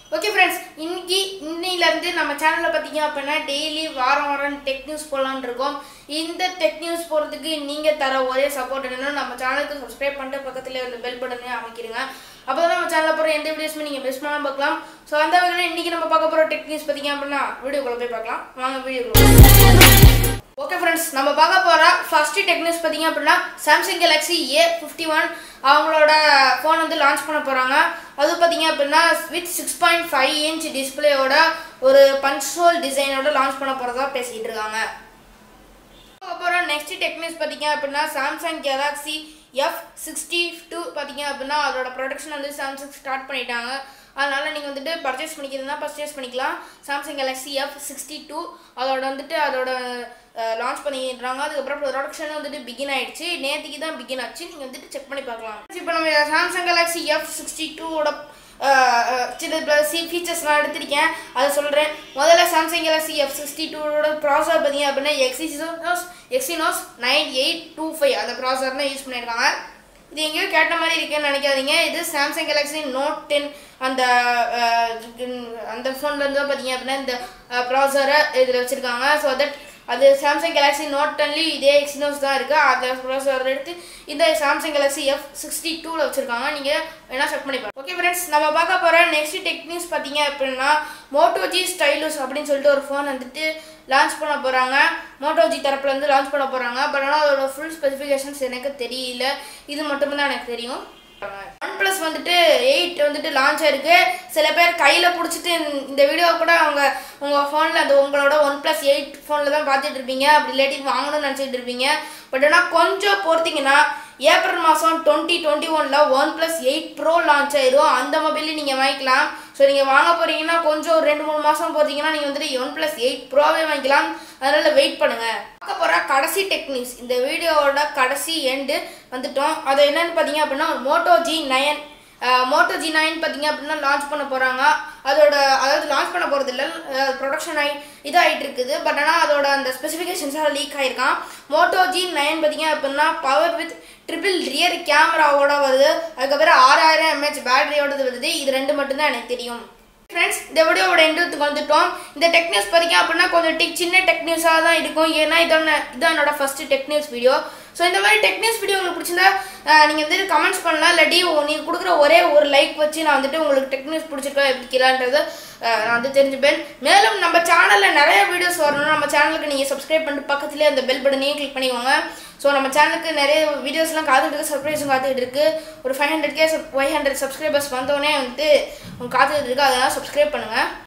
okay friends இன்னைக்கு இன்னிலேருந்து நம்ம சேனலில் பார்த்தீங்க அப்படின்னா டெய்லி வாரம் வாரம் டெக் நியூஸ் போடலான்னு இருக்கோம் இந்த டெக் நியூஸ் போகிறதுக்கு நீங்கள் தர ஒரே சப்போர்ட் என்னன்னா நம்ம சேனலுக்கு சப்ஸ்கிரைப் பண்ணிட்டு பக்கத்தில் இந்த பெல் பட்டனே அமைக்கிறீங்க அப்போ தான் நம்ம சேனலில் போகிற எந்த வீடியோஸுமே நீங்கள் மிஸ் பண்ணாமல் பார்க்கலாம் ஸோ அந்த வகையில் இன்றைக்கி நம்ம பார்க்க போகிற டெக் நியூஸ் பார்த்தீங்க அப்படின்னா வீடியோக்குள்ளே போய் பார்க்கலாம் வாங்க வீடியோக்குள்ள ஓகே ஃப்ரெண்ட்ஸ் நம்ம பார்க்க போகிற ஃபர்ஸ்ட் டெக்னிக்ஸ் பார்த்தீங்க அப்படின்னா Samsung Galaxy A fifty one அவங்களோட ஃபோன் வந்து லான்ச் பண்ண போகிறாங்க அது பார்த்தீங்க அப்படின்னா with six point five inch டிஸ்பிளேயோட ஒரு பன்சோல் டிசைனோட லான்ச் பண்ண போகிறதா பேசிக்கிட்டு இருக்காங்க அப்புறம் நெக்ஸ்ட் டெக்னிக்ஸ் பார்த்தீங்க அப்படின்னா Samsung Galaxy F sixty two பார்த்தீங்க அப்படின்னா அதோட ப்ரொடக்ஷன் வந்து சாம்சங் ஸ்டார்ட் பண்ணிட்டாங்க அதனால நீங்கள் வந்துட்டு பர்ச்சேஸ் பண்ணிக்கிறதுனா பர்ச்சேஸ் பண்ணிக்கலாம் Samsung Galaxy F sixty two அதோட வந்துட்டு அதோட லான்ச் பண்ணிடுறாங்க அதுக்கப்புறம் ப்ரொடக்ஷன் வந்துட்டு பிகின் ஆயிடுச்சு நேற்றுக்கு தான் பிகின் ஆச்சு நீங்கள் வந்துட்டு செக் பண்ணி பார்க்கலாம் இப்போ நம்ம சாம்சங் கேலக்ஸி எஃப் சிக்ஸ்டி டூவோட சில சி ஃபீச்சர்ஸ் நான் எடுத்திருக்கேன் அதை சொல்கிறேன் முதல்ல சாம்சங் கேலக்ஸி எஃப் சிக்ஸ்டி டூவோட ப்ராசர் பார்த்தீங்க அப்படின்னா Exynos Exynos nine eight two five அந்த ப்ராசர் தான் யூஸ் பண்ணியிருக்காங்க இது எங்கேயோ கேட்ட மாதிரி இருக்குன்னு நினைக்காதீங்க இது சாம்சங் கேலக்ஸி நோட் டென் அந்த அந்த ஃபோன்லேருந்து தான் பார்த்தீங்க அப்படின்னா இந்த ப்ராசரை இதில் வச்சுருக்காங்க ஸோ தட் அது சாம்சங் கேலக்ஸி நோட் டென்லேயும் இதே எக்ஸினோஸ் தான் இருக்குது அந்த ப்ராசர் எடுத்து இந்த சாம்சங் கேலக்ஸி எஃப் சிக்ஸ்டி டூவில் வச்சுருக்காங்க நீங்கள் வேணால் செக் பண்ணி பாருங்க ஓகே ஃப்ரெண்ட்ஸ் நம்ம பார்க்க போகிற நெக்ஸ்ட் டெக்னிக்ஸ் பார்த்தீங்க அப்படின்னா மோட்டோஜி ஸ்டைலுஸ் அப்படின்னு சொல்லிட்டு ஒரு ஃபோன் வந்துட்டு லான்ச் பண்ண போகிறாங்க மோட்டோஜி தரப்புலேருந்து லான்ச் பண்ண போகிறாங்க பட் ஆனால் அதோட ஃபுல் ஸ்பெசிஃபிகேஷன்ஸ் எனக்கு தெரியல இது மட்டும் தான் எனக்கு தெரியும் ஒன் ப்ளஸ் வந்துட்டு எயிட் வந்துட்டு லான்ச் ஆயிருக்கு சில பேர் கையில் பிடிச்சிட்டு இந்த வீடியோ கூட அவங்க உங்கள் ஃபோனில் அந்த உங்களோட ஒன் ப்ளஸ் எயிட் ஃபோனில் தான் பார்த்துட்டு இருப்பீங்க அப்படி இல்லாட்டி வாங்கணும்னு நினச்சிட்டு இருப்பீங்க பட் ஆனால் கொஞ்சம் பொறுத்தீங்கன்னா ஏப்ரல் மாதம் டுவெண்ட்டி டுவெண்ட்டி ஒனில் OnePlus eight pro launch ஆயிரும் அந்த மொபைலையும் நீங்கள் வாங்கிக்கலாம் ஸோ நீங்கள் வாங்க போகிறீங்கன்னா கொஞ்சம் ஒரு ரெண்டு மூணு மாதம் போகிறீங்கன்னா நீங்கள் வந்துட்டு ஒன் ப்ளஸ் எயிட் ப்ரோவே வாங்கிக்கலாம் அதனால் வெயிட் பண்ணுங்கள் பார்க்க போகிற கடைசி டெக்னிக்ஸ் இந்த வீடியோவோட கடைசி எண்டு வந்துட்டோம் அது என்னன்னு பார்த்தீங்க அப்படின்னா Moto G nine Moto G nine பார்த்தீங்க அப்படின்னா லான்ச் பண்ண போகிறாங்க அதோட அதாவது லான்ச் பண்ண போகிறது இல்லை ப்ரொடக்ஷன் ஆகி இதாகிட்டு இருக்குது பட் ஆனால் அதோட அந்த ஸ்பெசிஃபிகேஷன்ஸாக லீக் ஆகிருக்கான் மோட்டோ ஜி நைன் பார்த்தீங்க அப்படின்னா பவர் வித் ட்ரிபிள் ரியர் கேமராவோட வருது அதுக்கப்புறம் ஆறாயிரம் எம்ஹெச் பேட்டரியோடது வருது இது ரெண்டு மட்டும்தான் எனக்கு தெரியும் ஃப்ரெண்ட்ஸ் இந்த வீடியோவோட எண்டுக்கு வந்துட்டோம் இந்த டெக் நியூஸ் பார்த்தீங்க அப்படின்னா கொஞ்சம் டெக் சின்ன டெக் நியூஸாக தான் இருக்கும் ஏன்னா இதான இதான் என்னோட first tech news video so இந்த மாதிரி டெக் நியூஸ் வீடியோ உங்களுக்கு பிடிச்சிருந்தா நீங்கள் வந்து கமெண்ட்ஸ் பண்ணலாம் இல்லாட்டி நீங்கள் கொடுக்குற ஒரே ஒரு லைக் வச்சு நான் வந்துட்டு உங்களுக்கு டெக் நியூஸ் பிடிச்சிருக்கா எப்படிக்கிறான்றது நான் வந்து தெரிஞ்சுப்பேன் மேலும் நம்ம சேனலில் நிறைய வீடியோஸ் வரணும் நம்ம சேனலுக்கு நீங்கள் சப்ஸ்கிரைப் பண்ணிட்டு பக்கத்துலேயே அந்த பெல் பட்டனையும் கிளிக் பண்ணிக்கோங்க ஸோ நம்ம சேனலுக்கு நிறைய வீடியோஸ்லாம் காத்துட்டு இருக்கு சர்ப்ரைஸும் காத்துக்கிட்டு இருக்கு ஒரு five hundred K five hundred subscribers வந்தோடனே வந்துட்டு காத்துக்கிட்டு இருக்கு அதெல்லாம் சப்ஸ்கிரைப் பண்ணுங்கள்